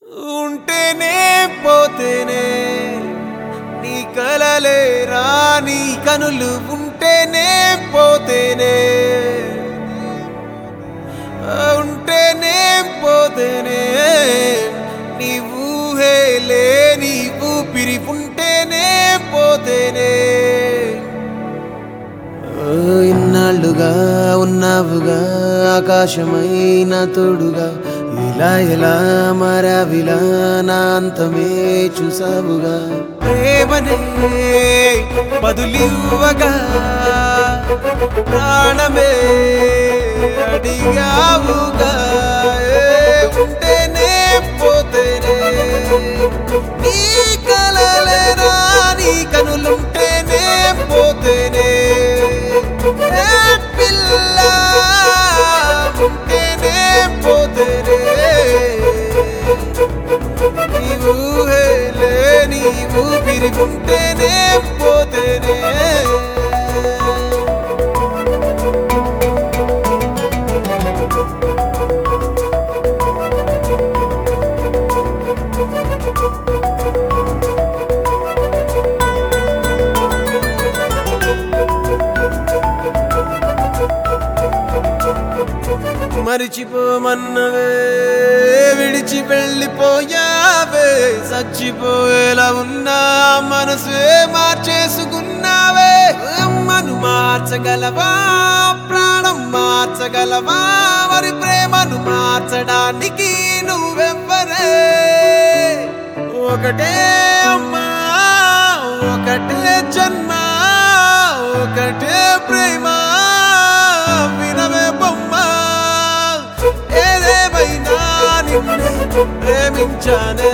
ఉంటేనే పోతేనే నీ కలలే రాని కనులు ఉంటేనే పోతేనే ఉంటేనే పోతేనే నీ ఊహే లేని ఊపిరి ఉంటేనే పోతేనే ఓ ఇన్నాళ్ళుగా ఉన్నావుగా ఆకాశమైన తోడుగా ఇలా ఎలా మారావిలా నా అంతమే చూసావుగా ప్రేమనే బదులివ్వగా ప్రాణమే అడిగావుగా ఏ ఉంటేనే పోతేనే నీ కలలేనా నీ కనులుంటేనే పోతేనే ఏ పిల్ల ఉంటేనే పోతేనే నీ ఊహే లేని ఊపిరి ఉంటేనే పోతేనే మరిచిపోమన్నవే విడిచి వెళ్ళిపోయావే చచ్చిపోయేలా ఉన్నా మనసే మార్చేసుకున్నావే అమ్మను మార్చగలవా ప్రాణం మార్చగలవా మరి ప్రేమను మార్చడానికి నువ్వెవ్వరే ఒకటే అమ్మా ఒకటే జన్మ ఒకటే ప్రేమ వినవే బొమ్మ ఏదేమైనా నిన్నే ప్రేమించానే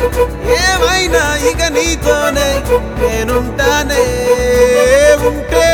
ఏమైనా ఇక నీతోనే నేనుంటానే ఉంటే